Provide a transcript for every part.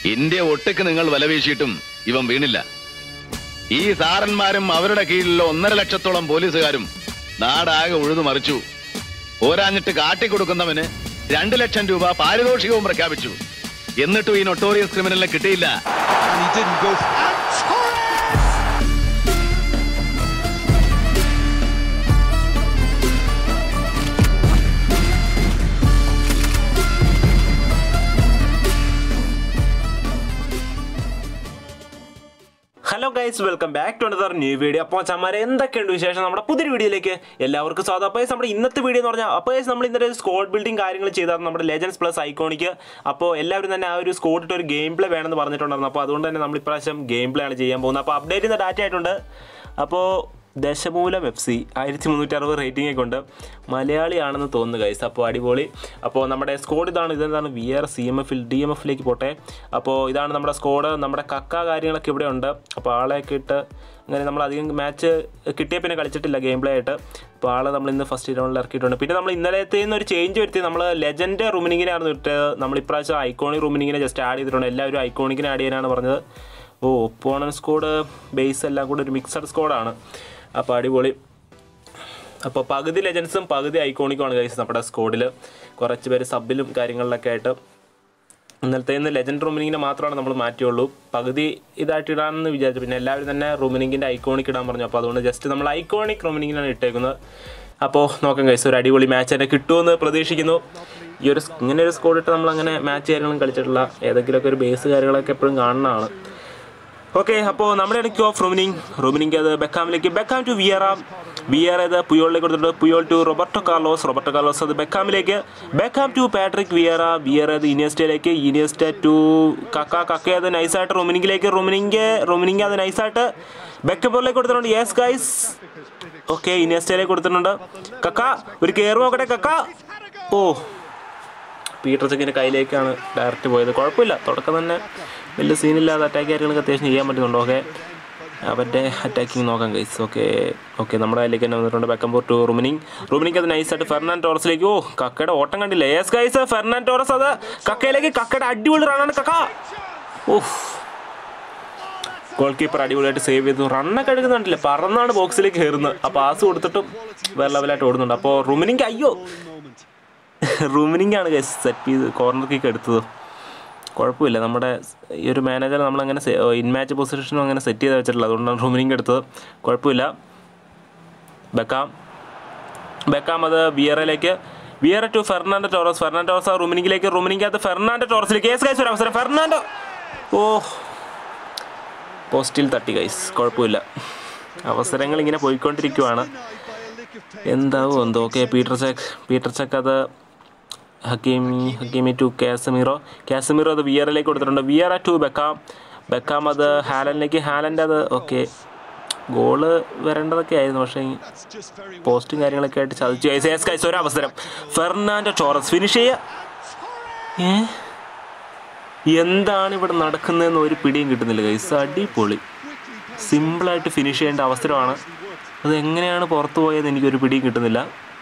India ഒട്ടുക്ക് നിങ്ങൾ വല വീശിയിട്ടും ഇവൻ വീണില്ല ഈ സാറന്മാരും അവരുടെ കീഴിലുള്ള ഒന്നര ലക്ഷത്തോളം പോലീസുകാരും നാടാകെ ഉഴുതു മറിച്ചു പോരാഞ്ഞിട്ട് കാട്ടിക്കൊടുക്കുന്നവന് രണ്ടു ലക്ഷം രൂപ പാരിതോഷികവും പ്രഖ്യാപിച്ചു എന്നിട്ടും ഈ നൊട്ടോറിയസ് ക്രിമിനലിനെ കിട്ടിയില്ല And he didn't go. And Torres! Hello guys welcome back to another new video അപ്പോൾ ചമ്മാരെ എന്തൊക്കെയുണ്ട് വിശേഷം നമ്മുടെ പുതിയൊരു വീഡിയോയിലേക്ക് എല്ലാവർക്കും സ്വാഗതം അപ്പോൾ നമ്മുടെ ഇന്നത്തെ വീഡിയോ എന്ന് പറഞ്ഞാൽ അപ്പോൾ നമ്മൾ ഇന്നലെ സ്കോഡ് ബിൽഡിംഗ് കാര്യങ്ങൾ ചെയ്തായിരുന്നു നമ്മുടെ ലെജൻസ് പ്ലസ് ഐക്കോണിക്ക് അപ്പോൾ എല്ലാവരും തന്നെ ആ ഒരു സ്കോഡ് ഇട്ട് ഒരു ഗെയിം പ്ലേ വേണമെന്ന് പറഞ്ഞിട്ടുണ്ടായിരുന്നു അപ്പോൾ അതുകൊണ്ട് തന്നെ നമ്മൾ ഇപ്രാവശ്യം ഗെയിം പ്ലേ ആണ് ചെയ്യാൻ പോകുന്നത് അപ്പോൾ അപ്ഡേറ്റ് ചെയ്യുന്ന ഡാറ്റ ആയിട്ടുണ്ട് അപ്പോൾ ദശമൂലം എഫ് സി ആയിരത്തി മുന്നൂറ്റി അറുപത് റേറ്റിംഗ് ഒക്കെ ഉണ്ട് മലയാളിയാണെന്ന് തോന്നുന്നു ഗൈസ് അപ്പോൾ അടിപൊളി അപ്പോൾ നമ്മുടെ സ്കോഡ് ഇതാണ് ഇതെന്താണ് വി ആർ സി എം എഫിൽ ഡി എം എഫിലേക്ക് പോട്ടെ അപ്പോൾ ഇതാണ് നമ്മുടെ സ്കോഡ് നമ്മുടെ കക്ക കാര്യങ്ങളൊക്കെ ഇവിടെ ഉണ്ട് അപ്പോൾ ആളെയൊക്കെ ഇട്ട് അങ്ങനെ നമ്മൾ അധികം മാച്ച് കിട്ടിയ പിന്നെ കളിച്ചിട്ടില്ല ഗെയിം പ്ലേ ആയിട്ട് അപ്പോൾ ആളെ നമ്മൾ ഇന്ന് ഫസ്റ്റ് റൗണ്ടിൽ ഇറക്കിയിട്ടുണ്ട് പിന്നെ നമ്മൾ ഇന്നലത്തെ നിന്ന് ഒരു ചേഞ്ച് വരുത്തി നമ്മൾ ലെജൻഡ് റൂമിനിങ്ങിനാണ് ഇട്ടത് നമ്മൾ ഇപ്രാവശ്യം ഐക്കോണിക് റൂമിനിങ്ങിനെ ജസ്റ്റ് ആഡ് ചെയ്തിട്ടുണ്ട് എല്ലാവരും ഐക്കോണിക്കിനെ ആഡ് ചെയ്യാനാണ് പറഞ്ഞത് ഓ ഒപ്പോണൻ സ്കോഡ് ബേസ് എല്ലാം കൂടെ ഒരു മിക്സഡ് സ്കോഡാണ് അപ്പോൾ അടിപൊളി അപ്പോൾ പകുതി ലെജൻസും പകുതി ഐക്കോണിക്കുമാണ് ഗൈസ് നമ്മുടെ സ്കോഡിൽ കുറച്ച് പേര് സബിലും കാര്യങ്ങളിലൊക്കെ ആയിട്ട് ഇന്നലത്തെ നിന്ന് ലെജൻഡ് റൂമിനിങ്ങിനെ മാത്രമാണ് നമ്മൾ മാറ്റിയുള്ളൂ പകുതി ഇതായിട്ട് ഇടാമെന്ന് വിചാരിച്ചു പിന്നെ എല്ലാവരും തന്നെ റൂമിനിങ്ങിൻ്റെ ഐക്കോണിക് ഇടാൻ പറഞ്ഞു അപ്പോൾ അതുകൊണ്ട് ജസ്റ്റ് നമ്മൾ ഐക്കോണിക് റൂമിനിങ്ങിനാണ് ഇട്ടേക്കുന്നത് അപ്പോൾ നോക്കാം ഗൈസ് ഒരു അടിപൊളി മാച്ച് തന്നെ കിട്ടുമെന്ന് പ്രതീക്ഷിക്കുന്നു ഈ ഒരു ഇങ്ങനെ ഒരു സ്കോഡ് ഇട്ട് നമ്മൾ അങ്ങനെ മാച്ച് കാര്യങ്ങളും കളിച്ചിട്ടില്ല ഏതെങ്കിലുമൊക്കെ ഒരു ബേസ് കാര്യങ്ങളൊക്കെ എപ്പോഴും കാണുന്നതാണ് ഓക്കെ അപ്പോൾ നമ്മുടെ ഇടയ്ക്ക് ഓഫ് റൂമിനിങ് റൂമിനിങ് അത് ബെക്കാമിലേക്ക് ബെക്കാം ടു വിയറ വിയർ അത് പുയോളിലേക്ക് കൊടുത്തിട്ടുണ്ട് Puyol to Roberto Carlos Roberto Carlos അത് ബെക്കാമിലേക്ക് Beckham to Patrick Vieira Vieira അത് ഇനിയസ്റ്റയിലേക്ക് ഇനിയസ്റ്റ ടു കക്ക കക്ക അത് നൈസായിട്ട് റൂമിനിങ്ങിലേക്ക് റൂമിനിങ് റൂമിനിങ് അത് നൈസായിട്ട് ബെക്കപ്പോറിലേക്ക് കൊടുത്തിട്ടുണ്ട് യെസ് ഗൈസ് ഓക്കെ ഇനിയസ്റ്റയിലേക്ക് കൊടുത്തിട്ടുണ്ട് കക്ക ഒരു കയറ് നോക്കട്ടെ കക്ക ഓ പീറ്റർ ചെക്കിൻ്റെ കയ്യിലേക്കാണ് ഡയറക്റ്റ് പോയത് കുഴപ്പമില്ല തുടക്കം തന്നെ വലിയ സീനില്ലാതെ അറ്റാക്ക് കാര്യങ്ങളൊക്കെ അത്യാവശ്യം ചെയ്യാൻ പറ്റുന്നുണ്ട് ഓക്കെ അവരുടെ അറ്റാക്കിങ് നോക്കാം ഗൈസ് ഓക്കെ ഓക്കെ നമ്മുടെ അതിലേക്ക് തന്നെ വന്നിട്ടുണ്ട് ബെക്കംപൂർ ടു റുമിനിങ് റുമിനിങ് അത് നൈസായിട്ട് ഫെർണാൻ ടോറസിലേക്ക് ഓ കക്കയുടെ ഓട്ടം കണ്ടില്ല യെസ് ഗൈസ് ഫെർണാൻ ടോറസ് അത് കക്കയിലേക്ക് കക്കയുടെ അടിപൊളി റണ്ണാണ് കക്ക ഓഹ് ഗോൾ കീപ്പർ അടിപൊളിയായിട്ട് സേവ് ചെയ്തു റണ്ണൊക്കെ എടുക്കുന്നുണ്ടല്ലേ പറന്നാണ് ബോക്സിലേക്ക് കയറുന്നത് ആ പാസ് കൊടുത്തിട്ടും വേറെ ലെവലായിട്ട് ഓടുന്നുണ്ട് അപ്പോൾ റുമിനിങ് അയ്യോ റൂമിനിങ് ആണ് സെറ്റ് ചെയ്ത് കോർണർ കിക്ക് എടുത്തത് കുഴപ്പമില്ല നമ്മുടെ ഈ ഒരു മാനേജർ നമ്മളങ്ങനെ ഇൻ മാച്ച് പൊസിഷനും അങ്ങനെ സെറ്റ് ചെയ്ത് വെച്ചിട്ടില്ല അതുകൊണ്ടാണ് റൂമിനിങ് എടുത്തത് കുഴപ്പമില്ല ബെക്കാം ബെക്കാം അത് വിയറയിലേക്ക് Vieira to Fernando Torres Fernando Torres ആ റൂമിനിങ്ങിലേക്ക് റൂമിനിക്ക് ഫെർണാൻഡോ ടോറസിലേക്ക് കേസ് കൈസ് ഒരു അവസരം ഫെർണാൻഡോ ഓ പോസ്റ്റിൽ തട്ടി കൈസ് കുഴപ്പമില്ല അവസരങ്ങൾ ഇങ്ങനെ പോയിക്കൊണ്ടിരിക്കുവാണ് എന്താവും എന്തോ okay Peter Cech Peter Cech അത് Hakimi Hakimi to Casemiro Casemiro അത് വിയറിലേക്ക് കൊടുത്തിട്ടുണ്ട് വിയറ ടു ബെക്കാം ബെക്കാം അത് ഹാലൻഡിലേക്ക് ഹാലൻഡ് അത് ഓക്കെ ഗോള് വരേണ്ടതൊക്കെ ആയിരുന്നു പക്ഷേ ഈ പോസ്റ്റും കാര്യങ്ങളൊക്കെ ആയിട്ട് ചതിച്ചു എസ് എസ് കൈസ് ഒരു അവസരം ഫെർണാൻഡോ ടോറസ് ഫിനിഷ് ചെയ്യുക ഏ എന്താണ് ഇവിടെ നടക്കുന്നതെന്ന് ഒരു പിടിയും കിട്ടുന്നില്ല കൈസ് അടിപൊളി സിമ്പിളായിട്ട് ഫിനിഷ് ചെയ്യേണ്ട അവസരമാണ് അത് എങ്ങനെയാണ് പുറത്തു പോയതെന്ന് എനിക്കൊരു പിടിയും കിട്ടുന്നില്ല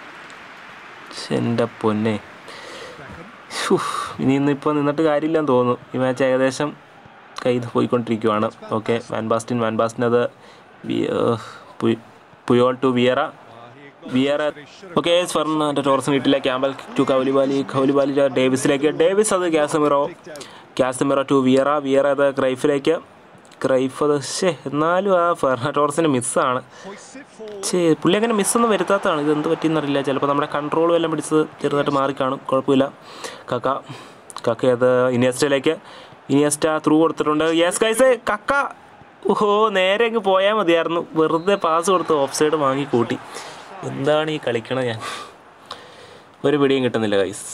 ശ്ശെ, എൻ്റെ പൊന്നെ ശ്ശൂ, ഇനി ഇന്നിപ്പോൾ നിന്നിട്ട് കാര്യമില്ലെന്ന് തോന്നുന്നു ഈ മാച്ച് ഏകദേശം കയ്യിൽ പോയിക്കൊണ്ടിരിക്കുവാണ് okay van Basten van Basten അത് വി- ഏഹ്, പുയ്- Puyol to Vieira Vieira okay Fernando Torres വീട്ടിലെ ക്യാമ്പൽ ടു കൗലിബാലി കൗലിബാലി ഡേവിസിലേക്ക് ഡേവിസ് അത് Casemiro Casemiro to Vieira Vieira അത് ക്രൈഫിലേക്ക് ക്രൈഫ് അത് ശേ എന്നാലും ആ ഫെർണാൻഡോ ടോറസിന് മിസ്സാണ് ചേ പുള്ളി അങ്ങനെ മിസ്സൊന്നും വരുത്താത്തതാണ് ഇത് എന്ത് പറ്റിയെന്നറിയില്ല ചിലപ്പോൾ നമ്മുടെ കൺട്രോളും എല്ലാം പിടിച്ചത് ചെറുതായിട്ട് മാറിക്കാണും കുഴപ്പമില്ല കക്ക കക്ക അത് ഇനിയസ്റ്റയിലേക്ക് ഇനിയസ്റ്റ ത്രൂ കൊടുത്തിട്ടുണ്ട് യെസ് കൈസ് കക്ക ഓഹോ നേരെ അങ്ങ് പോയാൽ മതിയായിരുന്നു വെറുതെ പാസ് കൊടുത്ത് ഓഫ് സൈഡ് വാങ്ങി കൂട്ടി എന്താണ് ഈ കളിക്കണത് ഞാൻ ഒരു പിടിയും കിട്ടുന്നില്ല guys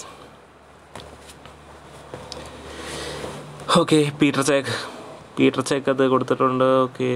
okay Peter Cech Peter Cech അത് കൊടുത്തിട്ടുണ്ട് ഓക്കെ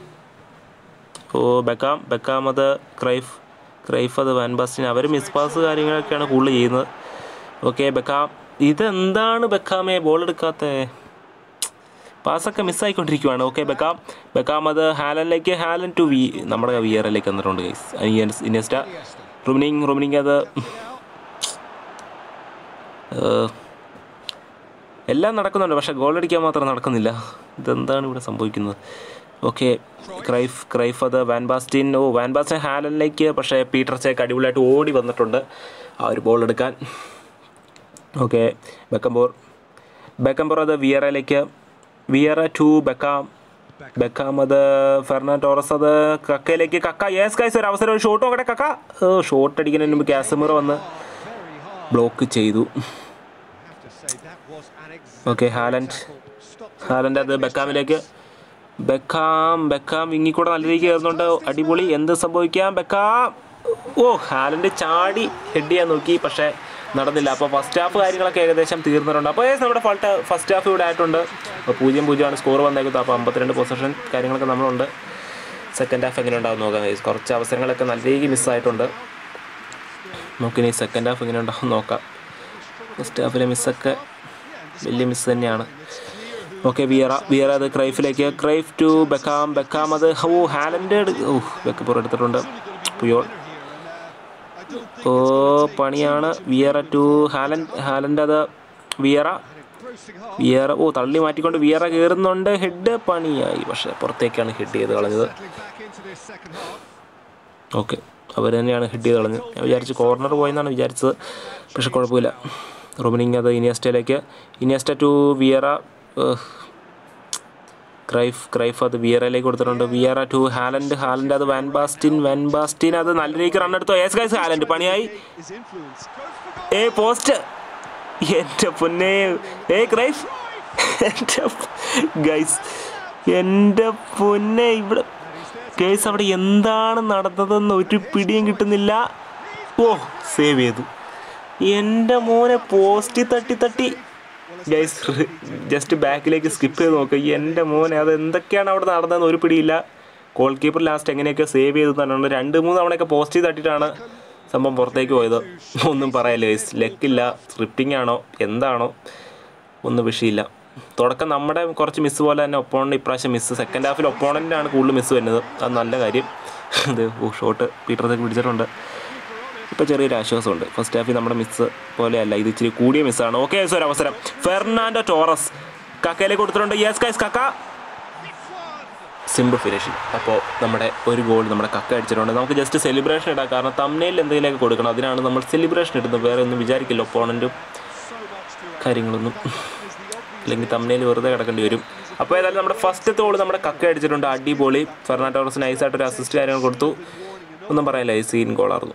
ഓ ബെക്കാം ബെക്കാം അത് ക്രൈഫ് ക്രൈഫ് അത് വാൻ ബാസ്റ്റിൻ അവർ മിസ് പാസ് കാര്യങ്ങളൊക്കെയാണ് കൂടുതൽ ചെയ്യുന്നത് ഓക്കെ ബെക്കാം ഇതെന്താണ് ബെക്കാമേ ബോൾ എടുക്കാത്ത പാസ്സൊക്കെ മിസ്സായിക്കൊണ്ടിരിക്കുവാണ് ഓക്കെ ബെക്കാം ബെക്കാം അത് ഹാലനിലേക്ക് ഹാലൻ ടു വി നമ്മുടെ വിയറിലേക്ക് വന്നിട്ടുണ്ട് ഗൈസ് ഇനിയസ്റ്റ റുമിനിങ് റുമിനിങ് അത് എല്ലാം നടക്കുന്നുണ്ട് പക്ഷേ ഗോൾ അടിക്കാൻ മാത്രം നടക്കുന്നില്ല ഇതെന്താണ് ഇവിടെ സംഭവിക്കുന്നത് ഓക്കെ ക്രൈഫ് ക്രൈഫ് അത് വാൻ ബാസ്റ്റിൻ ഓ വാൻ ബാസ്റ്റിൻ ഹാലനിലേക്ക് പക്ഷേ പീറ്റർ ചേക്ക് അടിപൊളിയായിട്ട് ഓടി വന്നിട്ടുണ്ട് ആ ഒരു ബോൾ എടുക്കാൻ ഓക്കെ ബെക്കംബോർ ബെക്കംബോർ അത് വിയറയിലേക്ക് വിയറ ടു ബെക്കാം ബെക്കാം അത് ഫെർണാൻ ടോറസ് അത് കക്കയിലേക്ക് കക്ക യേസ് കൈസ് ഒരു അവസരം ഒരു ഷോട്ട് നോക്കട്ടെ കക്ക ഷോട്ട് അടിക്കുന്നതിന് മുമ്പ് കാസമിറ വന്ന് ബ്ലോക്ക് ചെയ്തു ഓക്കെ ഹാലൻഡ് ഹാലൻഡ് അത് ബെക്കാമിലേക്ക് ബെക്കാം ബെക്കാം വിങ്ങിക്കൂടെ നല്ല രീതിക്ക് കയറുന്നുണ്ട് അടിപൊളി എന്ത് സംഭവിക്കാം ബെക്കാം ഓ ഹാലൻഡ് ചാടി ഹെഡ് ചെയ്യാൻ നോക്കി പക്ഷേ നടന്നില്ല അപ്പോൾ ഫസ്റ്റ് ഹാഫ് കാര്യങ്ങളൊക്കെ ഏകദേശം തീർന്നിട്ടുണ്ട് അപ്പോൾ ഏകദേശം നമ്മുടെ ഫൾട്ട് ഫസ്റ്റ് ഹാഫ് ഇവിടെ ആയിട്ടുണ്ട് അപ്പോൾ പൂജ്യം പൂജ്യമാണ് സ്കോർ വന്നേക്കുന്നത് അപ്പോൾ അമ്പത്തിരണ്ട് പൊസിഷൻ കാര്യങ്ങളൊക്കെ നമ്മളുണ്ട് സെക്കൻഡ് ഹാഫ് എങ്ങനെ ഉണ്ടാവും നോക്കാം guys. കുറച്ച് അവസരങ്ങളൊക്കെ നല്ല രീതിക്ക് മിസ്സായിട്ടുണ്ട് നമുക്കിനി സെക്കൻഡ് ഹാഫ് എങ്ങനെ ഉണ്ടാവും നോക്കാം ഫസ്റ്റ് ഹാഫിലെ മിസ്സൊക്കെ വലിയ മിസ് തന്നെയാണ് ഓക്കെ വിയറ വിയറ അത് ക്രൈഫിലേക്ക് ക്രൈഫ് ടു ബെക്കാം ബെക്കാം അത് ഓ ഹാലൻഡ് ഓ ബെക്കപ്പുറം എടുത്തിട്ടുണ്ട് പുയോൾ ഓ പണിയാണ് വിയറ ടു ഹാലൻഡ് ഹാലൻഡ് അത് വിയറ വിയറ ഓ തള്ളി മാറ്റിക്കൊണ്ട് വിയറ കയറുന്നുണ്ട് ഹെഡ് പണിയായി പക്ഷേ പുറത്തേക്കാണ് ഹെഡ് ചെയ്ത് കളഞ്ഞത് ഓക്കെ അവർ തന്നെയാണ് ഹെഡ് ചെയ്ത് കളഞ്ഞത് ഞാൻ വിചാരിച്ചു കോർണർ പോയെന്നാണ് വിചാരിച്ചത് പക്ഷെ കുഴപ്പമില്ല റൊമിനിങ് അത് ഇനിയസ്റ്റയിലേക്ക് Iniesta to Vieira Cruyff Cruyff അത് വിയറയിലേക്ക് കൊടുത്തിട്ടുണ്ട് വിയറ ടു ഹാലൻഡ് ഹാലൻഡ് അത് വാൻ ബാസ്റ്റിൻ വാൻ ബാസ്റ്റിൻ അത് നല്ല രീതിക്ക് റൺ എടുത്തു എസ് ഗൈസ് ഹാലൻഡ് പണിയായി ഏ പോസ്റ്റ് എൻ്റെ പൊന്നെ ഏ ക്രൈഫ് എൻ്റെ ഗൈസ് എൻ്റെ പൊന്നെ ഇവിടെ ഗൈസ് അവിടെ എന്താണ് നടന്നതെന്ന് ഒരു പിടിയും കിട്ടുന്നില്ല ഓ സേവ് ചെയ്തു എൻ്റെ മോനെ പോസ്റ്റിൽ തട്ടി തട്ടി ഗൈസ് ജസ്റ്റ് ബാക്കിലേക്ക് സ്കിപ്പ് ചെയ്ത് നോക്കുക എൻ്റെ മോനെ അത് എന്തൊക്കെയാണ് അവിടെ നടന്നതെന്ന് ഒരു പിടിയില്ല ഗോൾ കീപ്പർ ലാസ്റ്റ് എങ്ങനെയൊക്കെ സേവ് ചെയ്തു തന്നെയാണ് രണ്ട് മൂന്ന് തവണയൊക്കെ പോസ്റ്റ് തട്ടിയിട്ടാണ് സംഭവം പുറത്തേക്ക് പോയത് ഒന്നും പറയാനില്ല ഗൈസ് ലെക്കില്ല സ്ക്രിപ്റ്റിംഗ് ആണോ എന്താണോ ഒന്നും വിഷയമില്ല തുടക്കം നമ്മുടെ കുറച്ച് മിസ് പോലെ തന്നെ ഒപ്പോണൻ്റ് ഇപ്രാവശ്യം മിസ് സെക്കൻഡ് ഹാഫിൽ ഒപ്പോണൻ്റാണ് കൂടുതൽ മിസ് വരുന്നത് അത് നല്ല കാര്യം ഇത് ഓ ഷോട്ട് പീറ്ററത്തേക്ക് പിടിച്ചിട്ടുണ്ട് ഇപ്പോൾ ചെറിയൊരു ആശ്വാസമുണ്ട് ഫസ്റ്റ് ഹാഫിൽ നമ്മുടെ മിസ് പോലെയല്ല ഇത് ഇച്ചിരി കൂടിയ മിസ്സാണ് ഓക്കെ ഒരു അവസരം ഫെർണാൻഡോ ടോറസ് കക്കയിലേക്ക് കൊടുത്തിട്ടുണ്ട് യെസ് കൈസ് കക്ക സിമ്പിൾ ഫിനിഷിംഗ് അപ്പോൾ നമ്മുടെ ഒരു ഗോൾ നമ്മുടെ കക്ക അടിച്ചിട്ടുണ്ട് നമുക്ക് ജസ്റ്റ് സെലിബ്രേഷൻ ഇടാം കാരണം തമ്മനയിൽ എന്തെങ്കിലുമൊക്കെ കൊടുക്കണം അതിനാണ് നമ്മൾ സെലിബ്രേഷൻ ഇടുന്നത് വേറെ ഒന്നും വിചാരിക്കില്ല ഒപ്പോണൻറ്റും കാര്യങ്ങളൊന്നും അല്ലെങ്കിൽ തമ്മനയിൽ വെറുതെ കിടക്കേണ്ടി വരും അപ്പോൾ ഏതായാലും നമ്മുടെ ഫസ്റ്റത്തെ ഗോൾ നമ്മുടെ കക്ക അടിച്ചിട്ടുണ്ട് അടിപൊളി ഫെർണാൻഡോ ടോറസ് നൈസായിട്ട് ഒരു അസിസ്റ്റ് കാര്യങ്ങൾ കൊടുത്തു ഒന്നും പറയാനില്ല ഈ സീൻ ഗോളായിരുന്നു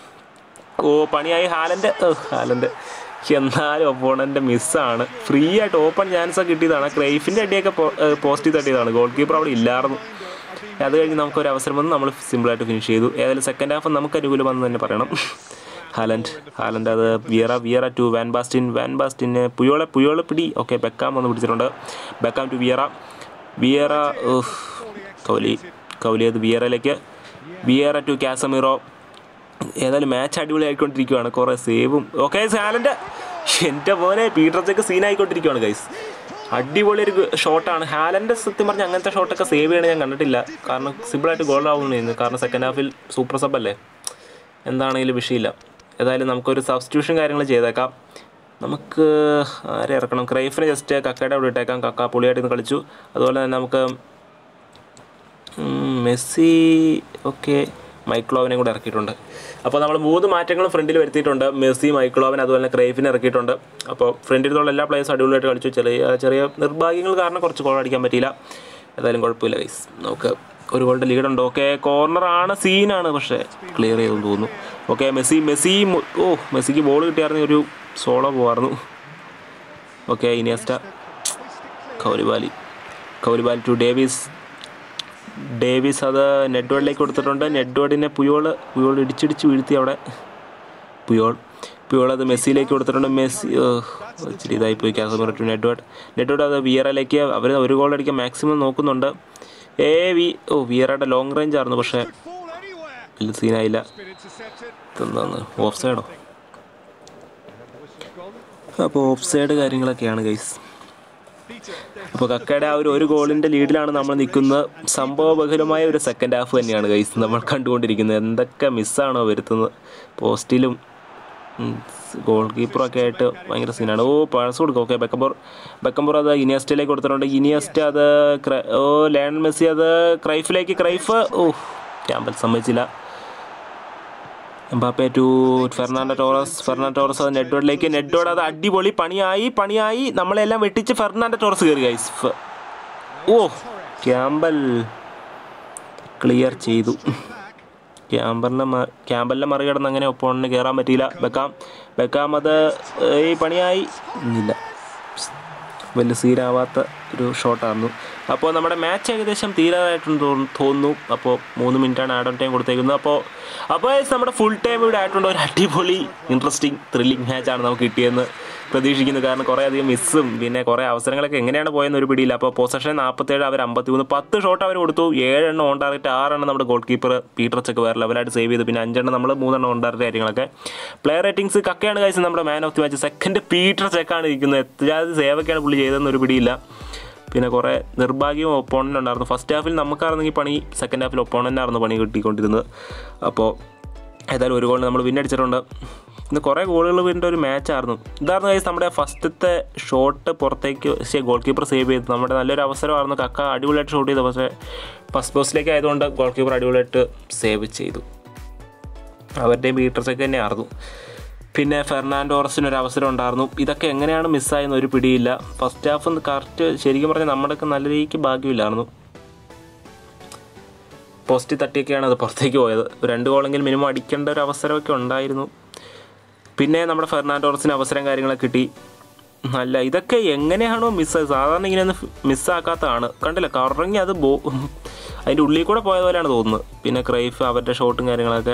ഓ പണിയായി ഹാലൻ്റെ ഹാലൻ്റെ എന്നാലും ഒപ്പോണൻ്റെ മിസ്സാണ് ഫ്രീ ആയിട്ട് ഓപ്പൺ ചാൻസ് ഒക്കെ കിട്ടിയതാണ് ക്രൈഫിൻ്റെ അടിയൊക്കെ പോസ്റ്റ് തട്ടിയതാണ് ഗോൾ കീപ്പർ അവിടെ ഇല്ലായിരുന്നു അത് കഴിഞ്ഞ് നമുക്കൊരു അവസരം വന്ന് നമ്മൾ സിമ്പിളായിട്ട് ഫിനിഷ് ചെയ്തു ഏതായാലും സെക്കൻഡ് ഹാഫ് നമുക്ക് അനുകൂലമെന്ന് തന്നെ പറയണം ഹാലൻഡ് ഹാലൻഡ് അത് Vieira Vieira to van Basten van ബാസ്റ്റിന് പുയോളെ പുയോളെ പിടി ഓക്കെ ബെക്കാം വന്ന് പിടിച്ചിട്ടുണ്ട് ബെക്കാം ടു വിയറ വിയറ ഉഫ്, കൗലി കൗലി അത് വിയറയിലേക്ക് വിയറ ടു കാസമിറോ ഏതായാലും മാച്ച് അടിപൊളി ആയിക്കൊണ്ടിരിക്കുകയാണ് കുറേ സേവും ഓക്കെ ഹാലൻഡ് എൻ്റെ പോലെ പീറ്റർ ചെക്ക് സീനായിക്കൊണ്ടിരിക്കുകയാണ് ഗൈസ് അടിപൊളി ഒരു ഷോട്ടാണ് ഹാലൻ്റെ സത്യം പറഞ്ഞാൽ അങ്ങനത്തെ ഷോട്ടൊക്കെ സേവ് ചെയ്യണ ഞാൻ കണ്ടിട്ടില്ല കാരണം സിമ്പിളായിട്ട് ഗോൾ ആവുന്നു കാരണം സെക്കൻഡ് ഹാഫിൽ സൂപ്പർ സബ് അല്ലേ എന്താണെങ്കിലും വിഷയമില്ല ഏതായാലും നമുക്കൊരു സബ്സ്റ്റിറ്റ്യൂഷൻ കാര്യങ്ങൾ ചെയ്തേക്കാം നമുക്ക് ആരെ ഇറക്കണം ക്രൈഫിനെ ജസ്റ്റ് കക്കയുടെ അവിടെ ഇട്ടേക്കാം കക്ക പുളിയായിട്ട് ഇന്ന് കളിച്ചു അതുപോലെ തന്നെ നമുക്ക് ഉം, മെസ്സി ഓക്കെ മൈക്ലോവിനെ കൂടെ ഇറക്കിയിട്ടുണ്ട് അപ്പോൾ നമ്മൾ മൂന്ന് മാറ്റങ്ങളും ഫ്രണ്ടിൽ വരുത്തിയിട്ടുണ്ട് മെസ്സി മൈക്ലോവൻ അതുപോലെ തന്നെ ക്രൈഫിനെ ഇറക്കിയിട്ടുണ്ട് അപ്പോൾ ഫ്രണ്ടിലുള്ള എല്ലാ പ്ലേയേഴ്സും അടിപൊളിയായിട്ട് കളിച്ചു ചെറിയ ചെറിയ നിർഭാഗ്യങ്ങൾ കാരണം കുറച്ച് ഗോൾ അടിക്കാൻ പറ്റിയില്ല ഏതായാലും കുഴപ്പമില്ല ഗൈസ് നമുക്ക് ഒരു ഗോളിൻ്റെ ലീഡുണ്ട് ഓക്കെ കോർണറാണ് സീനാണ് പക്ഷേ ക്ലിയർ ചെയ്തെന്ന് തോന്നുന്നു ഓക്കെ മെസ്സി മെസ്സി മു- ഓ മെസ്സിക്ക് ബോൾ കിട്ടിയായിരുന്നെങ്കിൽ ഒരു സോളോ പോവായിരുന്നു okay Iniesta Koulibaly Koulibaly to Davies Davies അത് നെഡ്വേഡിലേക്ക് കൊടുത്തിട്ടുണ്ട് നെഡ്വേഡിനെ പുയോൾ പുയോൾ ഇടിച്ചിടിച്ച് വീഴ്ത്തി അവിടെ പുയോൾ പുയോൾ അത് മെസ്സിയിലേക്ക് കൊടുത്തിട്ടുണ്ട് മെസ്സി ഓ, ഇച്ചിരി ഇതായി പോയി കാസമർ ടു നെഡ്വേഡ് നെഡ്വേഡ് അത് വിയറയിലേക്ക് അവർ ഒരു ഗോൾ അടിക്കാൻ മാക്സിമം നോക്കുന്നുണ്ട് ഏ വി ഓ വിയറയുടെ ലോങ് റേഞ്ച് ആയിരുന്നു പക്ഷേ വലിയ സീനായില്ല ഇതെന്താണ് ഓഫ് സൈഡോ അപ്പോൾ ഓഫ് സൈഡ് കാര്യങ്ങളൊക്കെയാണ് ഗൈസ് അപ്പോൾ കക്കയുടെ ആ ഒരു ഒരു ഗോളിൻ്റെ ലീഡിലാണ് നമ്മൾ നിൽക്കുന്നത് സംഭവബഹുലമായ ഒരു സെക്കൻഡ് ഹാഫ് തന്നെയാണ് ഗൈസ് നമ്മൾ കണ്ടുകൊണ്ടിരിക്കുന്നത് എന്തൊക്കെ മിസ്സാണോ വരുത്തുന്നത് പോസ്റ്റിലും ഗോൾ കീപ്പറൊക്കെ ആയിട്ട് ഭയങ്കര സീനാണ് ഓ പാസ് കൊടുക്കും ഓക്കെ ബെക്കംബോർ ബെക്കംബോർ അത് ഇനിയസ്റ്റയിലേക്ക് കൊടുത്തിട്ടുണ്ട് ഇനിയസ്റ്റ അത് ക്ര- ഓ ലയണൽ മെസ്സി അത് ക്രൈഫിലേക്ക് ക്രൈഫ് ഓ ക്യാമ്പൽ സമ്മതിച്ചില്ല Mbappe to Fernando Torres Fernando Torres അത് നെഡ്വോഡിലേക്ക് നെഡ്വോഡ് അത് അടിപൊളി പണിയായി പണിയായി നമ്മളെല്ലാം വെട്ടിച്ച് ഫെർണാണ്ടോ ടോറസ് കയറി ഗൈസ് ഓ ക്യാമ്പൽ ക്ലിയർ ചെയ്തു ക്യാമ്പറിനെ മ ക്യാമ്പലിനെ മറികടന്ന് അങ്ങനെ ഒപ്പോണിന് കയറാൻ പറ്റിയില്ല ബെക്കാം ബെക്കാം അത് ഈ പണിയായി ഇല്ല വലിയ സീനാവാത്ത ഒരു ഷോട്ടായിരുന്നു അപ്പോൾ നമ്മുടെ മാച്ച് ഏകദേശം തീരാറായിട്ടുണ്ട് തോന്നു- തോന്നുന്നു അപ്പോൾ മൂന്ന് മിനിറ്റാണ് ആഡ് ഓൺ ടൈം കൊടുത്തേക്കുന്നത് അപ്പോൾ അപ്പോൾ നമ്മുടെ ഫുൾ ടൈം ഇവിടെ ആയിട്ടുണ്ട് ഒരു അടിപൊളി ഇൻട്രസ്റ്റിംഗ് ത്രില്ലിംഗ് മാച്ചാണ് നമുക്ക് കിട്ടിയെന്ന് പ്രതീക്ഷിക്കുന്നു കാരണം കുറേ അധികം മിസ്സും പിന്നെ കുറേ അവസരങ്ങളൊക്കെ എങ്ങനെയാണ് പോയെന്ന് ഒരു പിടിയില്ല അപ്പോൾ പൊസഷൻ നാൽപ്പത്തേഴ് അവർ അമ്പത്തിമൂന്ന് പത്ത് ഷോട്ട് അവർ കൊടുത്തു ഏഴെണ്ണം ഓൺ ടാർഗറ്റ് ആറെണ്ണം നമ്മുടെ ഗോൾ കീപ്പർ പീറ്റർ ചെക്ക് വേറെ ലെവലായിട്ട് സേവ് ചെയ്തു പിന്നെ അഞ്ചെണ്ണം നമ്മൾ മൂന്നെണ്ണം ഓൺ ടാർഗറ്റ് കാര്യങ്ങളൊക്കെ പ്ലെയർ റേറ്റിംഗ്സ് കക്കയാണ് കഴിച്ചത് നമ്മുടെ man of the match second Peter ചെക്കാണ് ഇരിക്കുന്നത് എത്രജാതി സേവൊക്കെയാണ് പുള്ളി ചെയ്തതെന്ന് ഒരു പിടിയില്ല പിന്നെ കുറേ നിർഭാഗ്യവും ഒപ്പോണൻ്റ് ഉണ്ടായിരുന്നു ഫസ്റ്റ് ഹാഫിൽ നമുക്കായിരുന്നെങ്കിൽ പണി സെക്കൻഡ് ഹാഫിൽ ഒപ്പോണൻ്റ് ആയിരുന്നു പണി കിട്ടിക്കൊണ്ടിരുന്നത് അപ്പോൾ ഏതായാലും ഒരു ഗോൾ നമ്മൾ വിന്നടിച്ചിട്ടുണ്ട് ഇന്ന് കുറേ ഗോളുകൾ വീണ്ട ഒരു മാച്ചായിരുന്നു ഇതായിരുന്നു കഴിച്ച് നമ്മുടെ ഫസ്റ്റത്തെ ഷോട്ട് പുറത്തേക്ക് പക്ഷേ ഗോൾ കീപ്പർ സേവ് ചെയ്തു നമ്മുടെ നല്ലൊരു അവസരമായിരുന്നു കക്ക അടിപൊളിയായിട്ട് ഷോട്ട് ചെയ്തു പക്ഷേ ഫസ്റ്റ് പോസ്റ്റിലേക്ക് ആയതുകൊണ്ട് ഗോൾ കീപ്പർ അടിപൊളിയായിട്ട് സേവ് ചെയ്തു അവരുടെയും ബീറ്റർസൊക്കെ തന്നെയായിരുന്നു പിന്നെ ഫെർണാൻഡോ ഓറസിന് ഒരു അവസരം ഉണ്ടായിരുന്നു ഇതൊക്കെ എങ്ങനെയാണ് മിസ്സായെന്ന് ഒരു പിടിയില്ല ഫസ്റ്റ് ഹാഫ് കറക്റ്റ് ശരിക്കും പറഞ്ഞാൽ നമ്മുടെയൊക്കെ നല്ല രീതിക്ക് ഭാഗ്യമില്ലായിരുന്നു പോസ്റ്റ് തട്ടിയൊക്കെയാണ് അത് പുറത്തേക്ക് പോയത് ഒരു രണ്ട് ഗോളെങ്കിലും മിനിമം അടിക്കേണ്ട ഒരു അവസരമൊക്കെ ഉണ്ടായിരുന്നു പിന്നെ നമ്മുടെ ഫെർണാൻഡോ ഓറസിന് അവസരം കാര്യങ്ങളൊക്കെ കിട്ടി നല്ല ഇതൊക്കെ എങ്ങനെയാണോ മിസ്സ് സാധാരണ ഇങ്ങനെയൊന്നും മിസ്സാക്കാത്തതാണ് കണ്ടില്ല കറങ്ങി അത് ബോ അതിൻ്റെ ഉള്ളിൽ കൂടെ പോയ പോലെയാണ് തോന്നുന്നത് പിന്നെ ക്രൈഫ് അവരുടെ ഷോട്ടും കാര്യങ്ങളൊക്കെ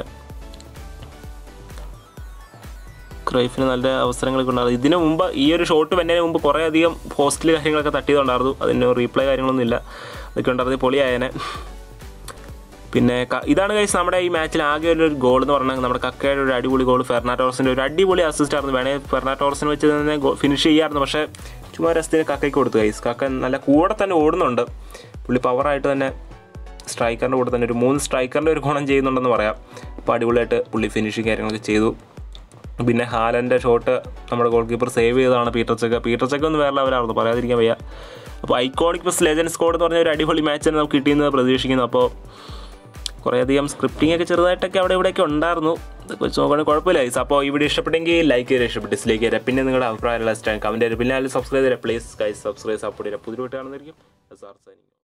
ക്രൈഫിന് നല്ല അവസരങ്ങളൊക്കെ ഉണ്ടായിരുന്നു ഇതിനു മുമ്പ് ഈ ഒരു ഷോട്ട് വരുന്നതിന് മുമ്പ് കുറേ അധികം പോസ്റ്റിൽ കാര്യങ്ങളൊക്കെ തട്ടിയതുണ്ടായിരുന്നു അതിന് റീപ്ലൈ കാര്യങ്ങളൊന്നും ഇല്ല അതൊക്കെ ഉണ്ടായിരുന്നു പൊളിയായനെ പിന്നെ ക- ഇതാണ് കഴിച്ച് നമ്മുടെ ഈ മാച്ചിൽ ആകെ ഒരു ഗോൾ എന്ന് പറഞ്ഞാൽ നമ്മുടെ കക്കയുടെ ഒരു അടിപൊളി ഗോൾ ഫെർണാറ്റോറസിൻ്റെ ഒരു അടിപൊളി അസിസ്റ്റ് ആയിരുന്നു വേണേൽ ഫെർണാറ്റോറസിന് വെച്ച് തന്നെ ഫിനിഷ് ചെയ്യാമായിരുന്നു പക്ഷേ ചുമ്മാ രസത്തിന് കക്കയ്ക്ക് കൊടുത്തു കൈസ് കക്ക നല്ല കൂടെ തന്നെ ഓടുന്നുണ്ട് പുള്ളി പവറായിട്ട് തന്നെ സ്ട്രൈക്കറിൻ്റെ കൂടെ തന്നെ ഒരു മൂന്ന് സ്ട്രൈക്കറിൻ്റെ ഒരു ഗുണം ചെയ്യുന്നുണ്ടെന്ന് പറയാം അപ്പോൾ അടിപൊളിയായിട്ട് പുള്ളി ഫിനിഷിങ് കാര്യങ്ങളൊക്കെ ചെയ്തു പിന്നെ ഹാലൻ്റെ ഷോട്ട് നമ്മുടെ ഗോൾ കീപ്പർ സേവ് ചെയ്തതാണ് പീറ്റർ ചെക്ക പീറ്റർ ചെക്ക ഒന്ന് വേറെ ലെവലായിരുന്നു പറയാതിരിക്കാൻ വയ്യ അപ്പോൾ ഐക്കോണിക് പ്ലസ് ലെജൻഡ് സ്കോഡ് എന്ന് പറഞ്ഞ ഒരു അടിപൊളി മാച്ച് തന്നെ നമുക്ക് കിട്ടിയെന്ന് പ്രതീക്ഷിക്കുന്നു അപ്പോൾ കുറേയധികം സ്ക്രിപ്റ്റിംഗ് ഒക്കെ ചെറുതായിട്ടൊക്കെ അവിടെ ഇവിടെയൊക്കെ ഉണ്ടായിരുന്നു ഇതൊക്കെ വെച്ച് നോക്കുകയാണെങ്കിൽ കുഴപ്പമില്ല ഗൈസ് അപ്പോൾ ഈ വീഡിയോ ഇഷ്ടപ്പെട്ടെങ്കിൽ ലൈക്ക് ചെയ്ത് ഇഷ്ടപ്പെട്ട് ഡിസ്ലൈക്ക് ചെയ്തേരാ പിന്നെ നിങ്ങളുടെ അഭിപ്രായം ലാസ്റ്റ് കമൻറ്റ് ചെയ്ത് പിന്നെ അതിൽ സബ്സ്ക്രൈബ് ചെയ്തേരാ പ്ലീസ് ഗൈസ് സബ്സ്ക്രൈബ് സപ്പോർട്ട് ചെയ്തേരാ പുതിയ വീട്ട് കാണുന്നതായിരിക്കും സാർ സൈനിങ്